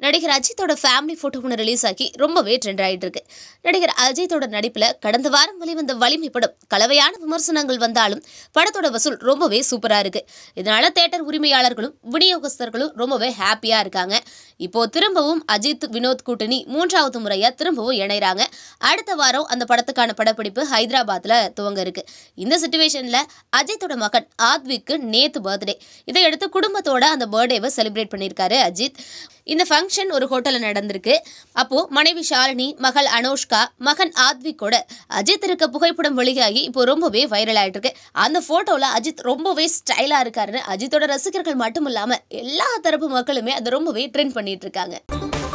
நடிகர் அஜித்தோட family photo ஒன்று ரிலீஸ் ஆகி ரொம்பவே ட்ரெண்ட் ஆயிட்டு இருக்கு நடிகர் அஜித்தோட நடிப்பில் கடந்த வாரம் வெளிவந்த வலிமை படம் கலவையான விமர்சனங்கள் வந்தாலும் படத்தோட வசூல் ரொம்பவே சூப்பராக இருக்கு இதனால தேட்டர் உரிமையாளர்களும் விநியோகஸ்தர்களும் ரொம்பவே ஹாப்பியாக இருக்காங்க இப்போ திரும்பவும் அஜித் வினோத் கூட்டணி மூன்றாவது முறையாக திரும்பவும் இணைகிறாங்க அடுத்த வாரம் அந்த படத்துக்கான படப்பிடிப்பு ஹைதராபாத்தில் துவங்க இருக்கு இந்த சுச்சுவேஷனில் அஜித்தோட மகன் ஆத்விக்கு நேத்து பர்த்டே இதையடுத்து குடும்பத்தோட அந்த பர்த்டேவை செலிப்ரேட் பண்ணியிருக்காரு அஜித் இந்த ஃபங்க்ஷன் ஒரு ஹோட்டலில் நடந்திருக்கு அப்போ மனைவி ஷாலினி மகள் அனோஷ்கா மகன் ஆத்விக்கோட அஜித் இருக்க புகைப்படம் வெளியாகி இப்போ ரொம்பவே வைரல் ஆயிட்டு இருக்கு அந்த போட்டோல அஜித் ரொம்பவே ஸ்டைலா இருக்காருன்னு அஜித்தோட ரசிகர்கள் மட்டும் இல்லாம எல்லா தரப்பு மக்களுமே அதை ரொம்பவே ட்ரெண்ட் பண்ணிட்டு இருக்காங்க